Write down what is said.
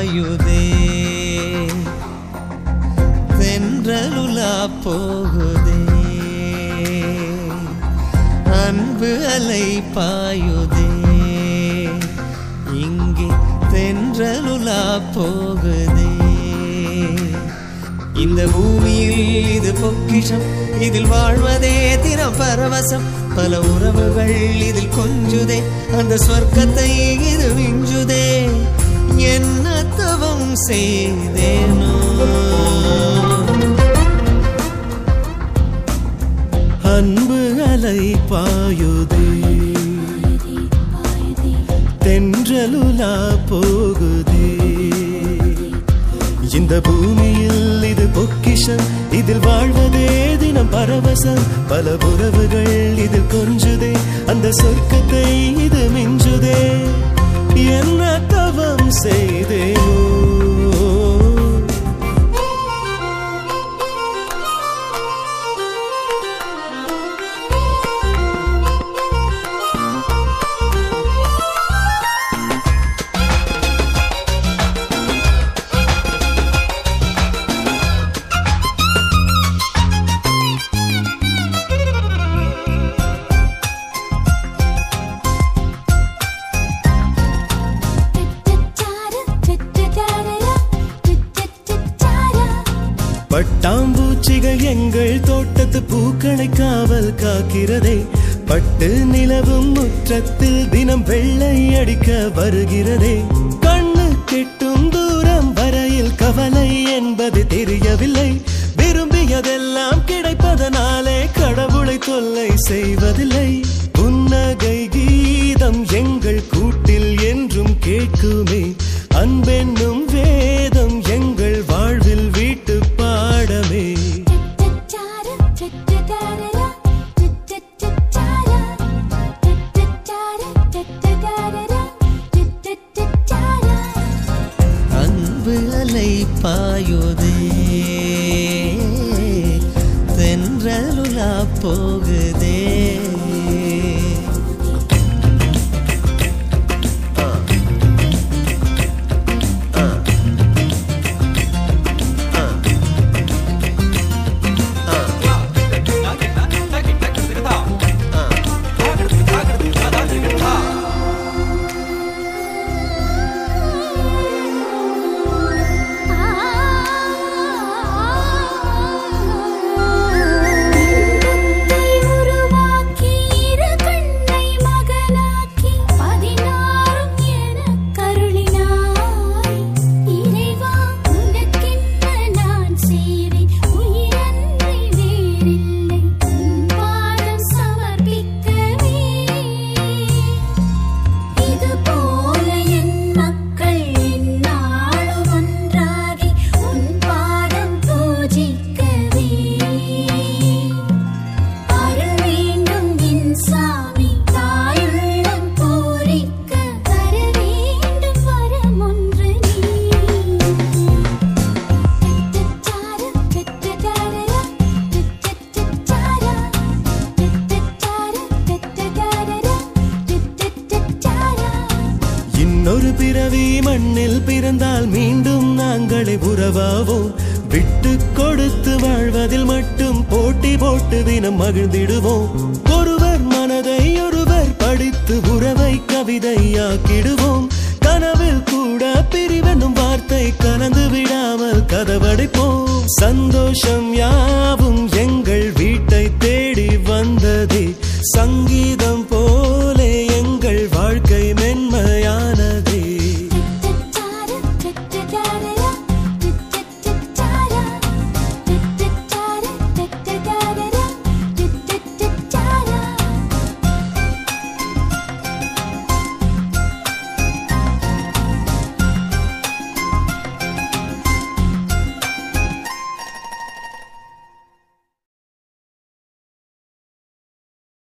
பாயுதே தென்றலுலா போகுதே அன்பு அலை பாயுதே இங்கே தென்றலுலா போகுதே இந்த பூமியில் இது பொக்கிஷம் இதில் வாழ்வதே தினம் பரவசம் பல உறவுகள் இதில் கொஞ்சுதே அந்த சொர்க்கத்தை இது விஞ்சுதே என்ன தவம் செய்தேனோ அன்பு அலை பாயுதே தென்றலுலா போகுதே இந்த பூமியில் இது பொக்கிஷம் இதில் வாழ்வதே தினம் பரவசம் பல உறவுகள் இதில் கொஞ்சுதே அந்த சொர்க்கத்தை இது மிஞ்சுதே என்ன தவம் செய்தேனோ பட்டாம்பூச்சிகள் எங்கள் தோட்டத்து பூக்களை காவல் காக்கிறதே பட்டு நிலவும் முற்றத்தில் தினம் வெள்ளை அடிக்க வருகிறதே கண்ணு கெட்டும் தூரம் வரையில் கவலை என்பது தெரியவில்லை விரும்பியதெல்லாம் கிடைப்பதனாலே கடவுளை தொல்லை செய்வதில்லை புன்னகை கீதம் எங்கள் கூட்டில் என்றும் கேட்குமே அன்பென்னும் வேதம் எங்கள் வாழ்வில் வீட்டு பாடமே அன்பு அலை பாயுதே தென்றலுலா போகுதே உருவாக்கி இரு கண்ணை மகனாக்கி பதினாறும் எனக் கருளினாய் இறைவா உனக்கென்ன நான் செய்வேன் உயிரன்றி வேறில்லை உன் பாதம் சமர்ப்பிக்கவே இது போல என் மக்கள் எந்நாளும் ஒன்றாகி உன் பாதம் பூஜிக்கவே அருள் வேண்டும் என் சாமி தாயுள்ளம் பூரிக்க தர வேண்டும் வரம் ஒன்று நீ இன்னொரு பிறவி மண்ணில் பிறந்தால் மீண்டும் நாங்களே உறவாவோம் விட்டு கொடுத்து வாழ்வதில் மட்டும் போட்டி போட்டு தினம் மகிழ்ந்திடுவோம் ஒருவர் மனதை ஒருவர் படித்து உறவை கவிதையாக்கிடுவோம் கனவில் கூட பிரிவெனும் வார்த்தை கலந்து விடாமல் கதவடைப்போம் சந்தோஷம் யாவும் எங்கள்